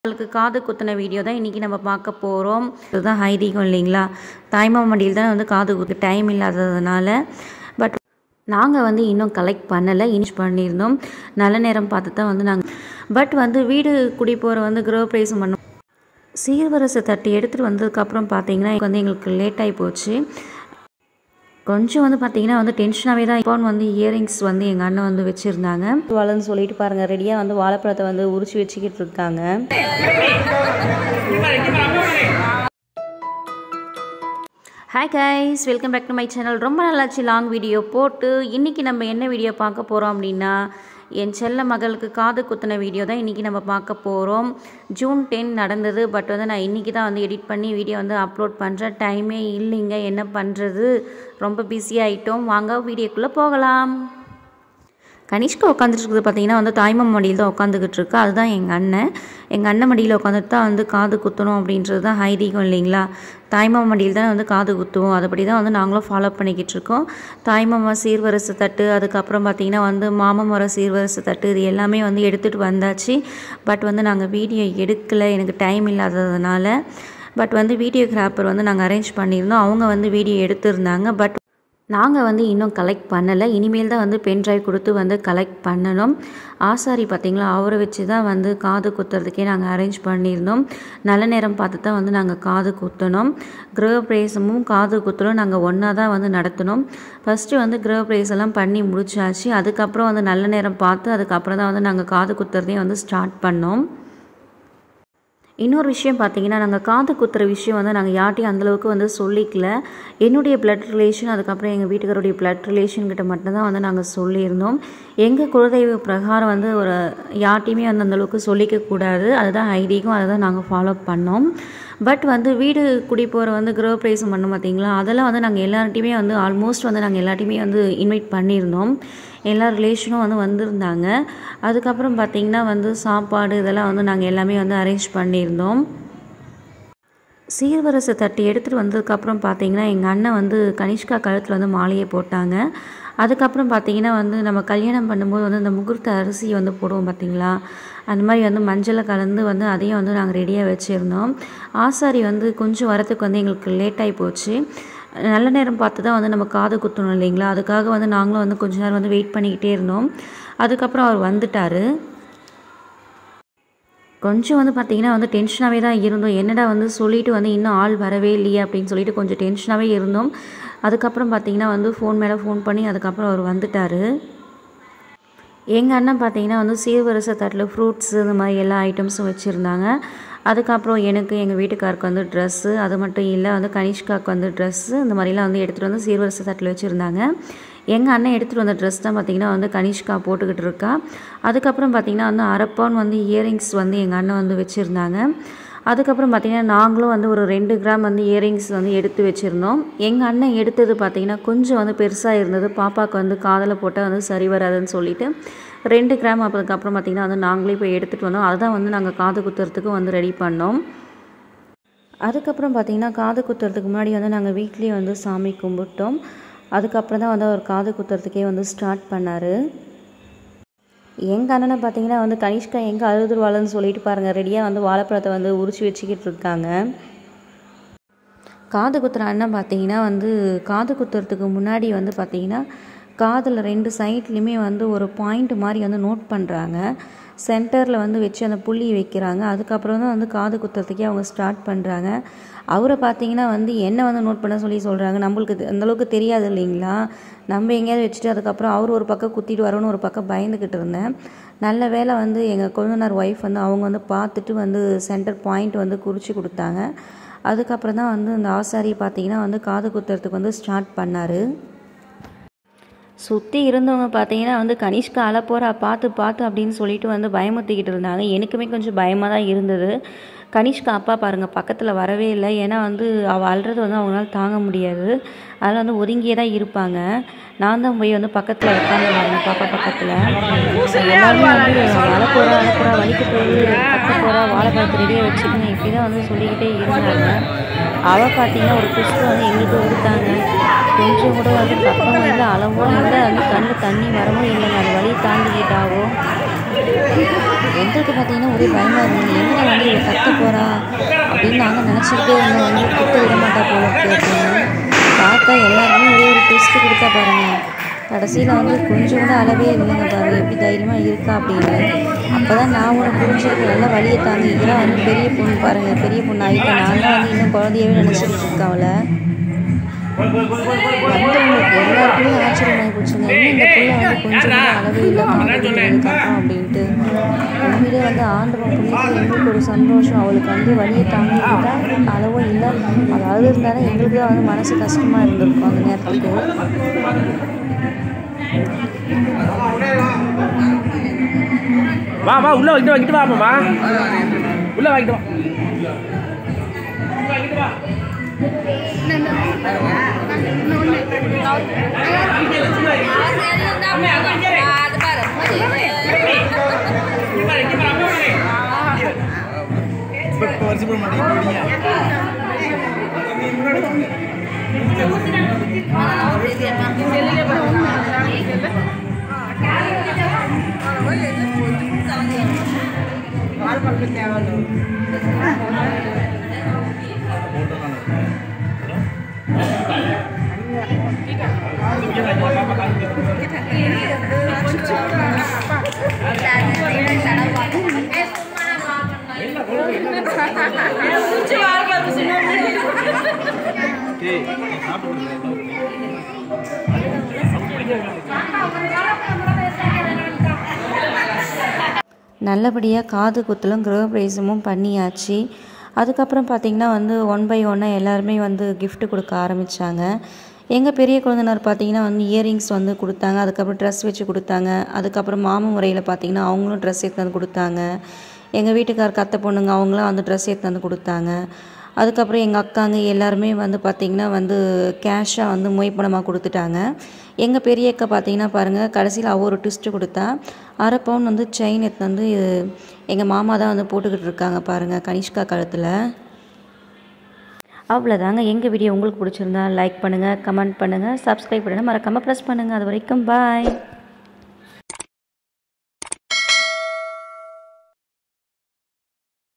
உங்களுக்கு காது குத்தின வீடியோ தான் இன்றைக்கி நம்ம பார்க்க போகிறோம் இதுதான் ஐதீகம் இல்லைங்களா தாய்மாமன் மடியில் தான் வந்து காது குத்து டைம் இல்லாததுனால பட் நாங்கள் வந்து இன்னும் கலெக்ட் பண்ணலை இனிஷ் பண்ணியிருந்தோம் நல்ல நேரம் பார்த்து தான் வந்து நாங்கள் பட் வந்து வீடு குடி போகிற வந்து கிரோ ப்ரைஸும் பண்ணோம் சீர்வரிசை தட்டி எடுத்துகிட்டு வந்ததுக்கப்புறம் பார்த்தீங்கன்னா வந்து எங்களுக்கு லேட் ஆகி போச்சு கொஞ்சம் வந்து பார்த்தீங்கன்னா வந்து டென்ஷனாகவே தான் இப்போ வந்து இயரிங்ஸ் வந்து எங்கள் அண்ணன் வந்து வச்சுருந்தாங்க வளன்னு சொல்லிட்டு பாருங்கள் ரெடியாக வந்து வாழைப்பழத்தை வந்து உரிச்சு வச்சுக்கிட்டு இருக்காங்க hi guys welcome back to my channel ரொம்ப நல்லாச்சு லாங் வீடியோ போட்டு இன்றைக்கி நம்ம என்ன வீடியோ பார்க்க போகிறோம் அப்படின்னா என் செல்ல மகளுக்கு காது குத்தின வீடியோ தான் இன்றைக்கி நம்ம பார்க்க போகிறோம் ஜூன் டென் நடந்தது பட் வந்து நான் இன்றைக்கி தான் வந்து எடிட் பண்ணி வீடியோ வந்து அப்லோட் பண்ணுறேன் டைமே இல்லைங்க என்ன பண்ணுறது ரொம்ப பிஸியாகிட்டோம் வாங்க வீடியோக்குள்ளே போகலாம் கனிஷ்கா உட்காந்துட்டு இருக்குது பார்த்தீங்கன்னா வந்து தாய்மாமன் மடியில் தான் உட்காந்துக்கிட்டு இருக்கு அதுதான் எங்கள் அண்ணன் எங்கள் அண்ணன் மடியில் உட்காந்துட்டு தான் வந்து காது குத்தணும் அப்படின்றது தான் ஐதீகம் இல்லைங்களா தாய்மாமன் மடியில் தான் வந்து காது குத்துவோம் அதுபடி தான் வந்து நாங்களும் ஃபாலோ பண்ணிக்கிட்டு இருக்கோம் தாய்மாமா சீர்வரிசை தட்டு அதுக்கப்புறம் பார்த்திங்கன்னா வந்து மாமன் முறை சீர்வரிசை தட்டு இது எல்லாமே வந்து எடுத்துகிட்டு வந்தாச்சு பட் வந்து நாங்கள் வீடியோ எடுக்கலை எனக்கு டைம் இல்லாததுனால பட் வந்து வீடியோகிராஃபர் வந்து நாங்கள் அரேஞ்ச் பண்ணியிருந்தோம் அவங்க வந்து வீடியோ எடுத்திருந்தாங்க பட் நாங்கள் வந்து இன்னும் கலெக்ட் பண்ணலை இனிமேல் தான் வந்து பென் ட்ரைவ் கொடுத்து வந்து கலெக்ட் பண்ணணும் ஆசாரி பார்த்திங்களா அவரை வச்சு தான் வந்து காது குத்துறதுக்கே நாங்கள் அரேஞ்ச் பண்ணியிருந்தோம் நல்ல நேரம் பார்த்து தான் வந்து நாங்கள் காது குத்தணும் கிரக பிரவேசமும் காது குத்தலும் நாங்கள் ஒன்றா தான் வந்து நடத்தினோம் ஃபஸ்ட்டு வந்து கிரக பிரவேசம் எல்லாம் பண்ணி முடிச்சாச்சு அதுக்கப்புறம் வந்து நல்ல நேரம் பார்த்து அதுக்கப்புறம் தான் வந்து நாங்கள் காது குத்துறதையும் வந்து ஸ்டார்ட் பண்ணோம் இன்னொரு விஷயம் பார்த்தீங்கன்னா நாங்கள் காது குத்துற விஷயம் வந்து நாங்கள் யார்ட்டையும் அந்தளவுக்கு வந்து சொல்லிக்கல என்னுடைய பிளட் ரிலேஷன் அதுக்கப்புறம் எங்கள் வீட்டுக்காருடைய பிளட் ரிலேஷன்கிட்ட மட்டும்தான் வந்து நாங்கள் சொல்லியிருந்தோம் எங்கள் குலதெய்வ பிரகாரம் வந்து ஒரு யார்ட்டையுமே வந்து அந்தளவுக்கு சொல்லிக்கக்கூடாது அதுதான் ஐதீகம் அதை தான் நாங்கள் ஃபாலோ பண்ணோம் பட் வந்து வீடு குடி போகிற வந்து கிரோ ப்ரைஸும் பண்ணோம் பார்த்தீங்களா அதெல்லாம் வந்து நாங்கள் எல்லார்ட்டையுமே வந்து ஆல்மோஸ்ட் வந்து நாங்கள் எல்லாட்டையுமே வந்து இன்வைட் பண்ணியிருந்தோம் எல்லா ரிலேஷனும் வந்து வந்திருந்தாங்க அதுக்கப்புறம் பார்த்திங்கன்னா வந்து சாப்பாடு இதெல்லாம் வந்து நாங்கள் எல்லாமே வந்து அரேஞ்ச் பண்ணியிருந்தோம் சீர்வரிசை தட்டி எடுத்துகிட்டு வந்ததுக்கப்புறம் பார்த்தீங்கன்னா எங்கள் அண்ணன் வந்து கனிஷ்கா கழுத்தில் வந்து மாலையை போட்டாங்க அதுக்கப்புறம் பார்த்தீங்கன்னா வந்து நம்ம கல்யாணம் பண்ணும்போது வந்து இந்த முகூர்த்த அரிசி வந்து போடுவோம் பார்த்தீங்களா அந்த மாதிரி வந்து மஞ்சளை கலந்து வந்து அதையும் வந்து நாங்கள் ரெடியாக வச்சுருந்தோம் ஆசாரி வந்து கொஞ்சம் வரத்துக்கு வந்து எங்களுக்கு லேட் ஆகி போச்சு நல்ல நேரம் பார்த்து தான் வந்து நம்ம காது குத்தணும் இல்லைங்களா அதுக்காக வந்து நாங்களும் வந்து கொஞ்ச நேரம் வந்து வெயிட் பண்ணிக்கிட்டே இருந்தோம் அதுக்கப்புறம் அவர் வந்துட்டார் கொஞ்சம் வந்து பார்த்திங்கன்னா வந்து டென்ஷனாகவே தான் இருந்தோம் என்னடா வந்து சொல்லிட்டு வந்து இன்னும் ஆள் வரவே இல்லையே அப்படின்னு சொல்லிட்டு கொஞ்சம் டென்ஷனாகவே இருந்தோம் அதுக்கப்புறம் பார்த்திங்கன்னா வந்து ஃபோன் மேலே ஃபோன் பண்ணி அதுக்கப்புறம் அவர் வந்துட்டார் எங்கள் அண்ணன் பார்த்தீங்கன்னா வந்து சீர்வரிசை தட்டில் ஃப்ரூட்ஸு இந்த மாதிரி எல்லா ஐட்டம்ஸும் வச்சுருந்தாங்க அதுக்கப்புறம் எனக்கு எங்கள் வீட்டுக்காருக்கு வந்து ட்ரெஸ்ஸு அது மட்டும் இல்லை வந்து கனிஷ்காவுக்கு வந்து ட்ரெஸ்ஸு இந்த மாதிரிலாம் வந்து எடுத்துகிட்டு வந்து சீர்வரிசை தட்டில் வச்சுருந்தாங்க எங்கள் அண்ணன் எடுத்துகிட்டு வந்த ட்ரெஸ் தான் பார்த்திங்கன்னா வந்து கனிஷ்கா போட்டுக்கிட்டு இருக்கா அதுக்கப்புறம் பார்த்திங்கன்னா வந்து அரப்பவுன் வந்து இயரிங்ஸ் வந்து எங்கள் அண்ணன் வந்து வச்சுருந்தாங்க அதுக்கப்புறம் பார்த்திங்கன்னா நாங்களும் வந்து ஒரு ரெண்டு கிராம் வந்து இயரிங்ஸ் வந்து எடுத்து வச்சுருந்தோம் எங்கள் அண்ணன் எடுத்தது பார்த்திங்கன்னா கொஞ்சம் வந்து பெருசாக இருந்தது பாப்பாவுக்கு வந்து காதில் போட்டால் வந்து சரி வராதுன்னு சொல்லிட்டு ரெண்டு கிராம் அதுக்கப்புறம் பார்த்திங்கன்னா வந்து நாங்களே போய் எடுத்துகிட்டு வந்தோம் அதுதான் வந்து நாங்கள் காது குத்துறதுக்கு வந்து ரெடி பண்ணோம் அதுக்கப்புறம் பார்த்திங்கன்னா காது குத்துறதுக்கு முன்னாடி வந்து நாங்கள் வீட்லேயே வந்து சாமி கும்பிட்டோம் அதுக்கப்புறம் தான் வந்து அவர் காது குத்துறதுக்கே வந்து ஸ்டார்ட் பண்ணார் எங்கள் அண்ணனை பார்த்தீங்கன்னா வந்து கனிஷ்கா எங்கே அழுதுருவாளன்னு சொல்லிட்டு பாருங்கள் ரெடியாக வந்து வாழைப்பழத்தை வந்து உரிச்சு வச்சுக்கிட்டு இருக்காங்க காது குத்துற அண்ணன் பார்த்தீங்கன்னா வந்து காது குத்துறதுக்கு முன்னாடி வந்து பார்த்தீங்கன்னா காதில் ரெண்டு சைட்லேயுமே வந்து ஒரு பாயிண்ட் மாதிரி வந்து நோட் பண்ணுறாங்க சென்டரில் வந்து வச்சு அந்த புள்ளி வைக்கிறாங்க அதுக்கப்புறம் தான் வந்து காது குத்துறதுக்கே அவங்க ஸ்டார்ட் பண்ணுறாங்க அவரை பார்த்தீங்கன்னா வந்து என்ன வந்து நோட் பண்ண சொல்லி சொல்கிறாங்க நம்மளுக்கு அந்தளவுக்கு தெரியாது இல்லைங்களா நம்ம எங்கேயாவது வச்சுட்டு அதுக்கப்புறம் அவர் ஒரு பக்கம் குத்திட்டு வரணும்னு ஒரு பக்கம் பயந்துக்கிட்டு இருந்தேன் நல்ல வேலை வந்து எங்கள் கொழுந்தனார் ஒய்ஃப் வந்து அவங்க வந்து பார்த்துட்டு வந்து சென்டர் பாயிண்ட் வந்து குறித்து கொடுத்தாங்க அதுக்கப்புறம் தான் வந்து இந்த ஆசாரி பார்த்தீங்கன்னா வந்து காது குத்துறதுக்கு வந்து ஸ்டார்ட் பண்ணார் சுற்றி இருந்தவங்க பார்த்தீங்கன்னா வந்து கனிஷ்கா அழ போகிறா பார்த்து பார்த்து அப்படின்னு சொல்லிட்டு வந்து பயமுறுத்திக்கிட்டு இருந்தாங்க எனக்குமே கொஞ்சம் பயமாக தான் இருந்தது கனிஷ்கா அப்பா பாருங்கள் பக்கத்தில் வரவே இல்லை ஏன்னா வந்து அவள் அழுறது வந்து அவங்களால தாங்க முடியாது அதில் வந்து ஒதுங்கியே தான் இருப்பாங்க நான் தான் போய் வந்து பக்கத்தில் உட்காந்து பாருங்க பாப்பா பக்கத்தில் எல்லாருமே வந்து அழ போகிறா அழ போகிறா வலிக்க போகுது கத்த போகிறா வாழைப்பழத்தை ரெடியாக வச்சுக்கணும் இப்படி தான் வந்து சொல்லிக்கிட்டே இருந்தாங்க அவள் பார்த்தீங்கன்னா ஒரு குஷ்டு வந்து எங்களுக்கு கொடுத்தாங்க கொஞ்சம் கூட வந்து கத்தமும் இல்லை அளவும் இல்லை வந்து கண்ணில் தண்ணி வரவும் இல்லைங்க அது வழி தாண்டிக்கிட்டாவோ எங்களுக்கு பார்த்தீங்கன்னா ஒரே பயமாக இருந்தது எங்கே வந்து இவ கத்த போகிறா அப்படின்னு நாங்கள் நினச்சிக்கிட்டே இருந்தோம் வந்து குத்த விட மாட்டா போல இருக்கு அப்படின்னு பார்த்தா எல்லாருமே ஒரே ஒரு டெஸ்ட்டு கொடுத்தா பாருங்கள் கடைசியில் வந்து கொஞ்சம் கூட அளவே இல்லைங்க பாருங்க எப்படி தைரியமாக இருக்கா அப்படின்னு அப்போ தான் நான் உனக்கு புரிஞ்சிருக்கு நல்லா வழியை தாங்க இதெல்லாம் வந்து பெரிய பொண்ணு பாருங்கள் பெரிய பொண்ணு ஆகிட்டேன் நான் தான் வந்து இன்னும் குழந்தையவே நினச்சிக்கிட்டு இருக்கேன் அவளை வந்தவங்களுக்கு எல்லாருக்குமே ஆச்சரியமாகி போச்சுங்க இன்னும் இந்த பிள்ளை வந்து கொஞ்சம் கூட அளவே இல்லை காட்டுறதுக்கப்புறம் அப்படின்ட்டு உண்மையிலே வந்து ஆண்டவன் புண்ணியத்தில் எங்களுக்கு ஒரு சந்தோஷம் அவளுக்கு வந்து வழியை தாங்கிக்கிட்டா அளவும் இல்லை அதாவது இருந்தாலும் எங்களுக்கு தான் வந்து மனசு கஷ்டமாக இருந்திருக்கும் அந்த நேரத்துக்கு வா வா உள்ள வாங்கிட்டு வாங்கிட்டு வா மாமா உள்ள வாங்கிட்டு வா நல்லபடியாக காது குத்தலும் கிரக பிரவேசமும் பண்ணியாச்சு அதுக்கப்புறம் பார்த்திங்கன்னா வந்து ஒன் பை ஒன்னாக எல்லாருமே வந்து gift கொடுக்க ஆரம்பித்தாங்க எங்கள் பெரிய குழந்தைனார் பார்த்தீங்கன்னா வந்து இயரிங்ஸ் வந்து கொடுத்தாங்க அதுக்கப்புறம் ட்ரெஸ் வச்சு கொடுத்தாங்க அதுக்கப்புறம் மாமு முறையில் பார்த்தீங்கன்னா அவங்களும் ட்ரெஸ் எடுத்து வந்து கொடுத்தாங்க எங்கள் வீட்டுக்கார் கத்த பொண்ணுங்க அவங்களாம் வந்து ட்ரெஸ் எடுத்து வந்து கொடுத்தாங்க அதுக்கப்புறம் எங்கள் அக்காங்க எல்லாருமே வந்து பார்த்திங்கன்னா வந்து கேஷாக வந்து மொய்ப்பணமாக கொடுத்துட்டாங்க எங்கள் பெரிய அக்கா பார்த்தீங்கன்னா பாருங்கள் கடைசியில் அவள் ஒரு ட்விஸ்ட்டு கொடுத்தா அரை பவுன் வந்து செயின் எடுத்து வந்து எங்கள் மாமா தான் வந்து போட்டுக்கிட்டு இருக்காங்க பாருங்கள் கனிஷ்கா கழுத்தில் அவ்வளோதாங்க எங்கள் வீடியோ உங்களுக்கு பிடிச்சிருந்தா லைக் பண்ணுங்கள் கமெண்ட் பண்ணுங்கள் சப்ஸ்கிரைப் பண்ணுங்கள் மறக்காமல் ப்ரெஸ் பண்ணுங்கள் அது வரைக்கும் பாய்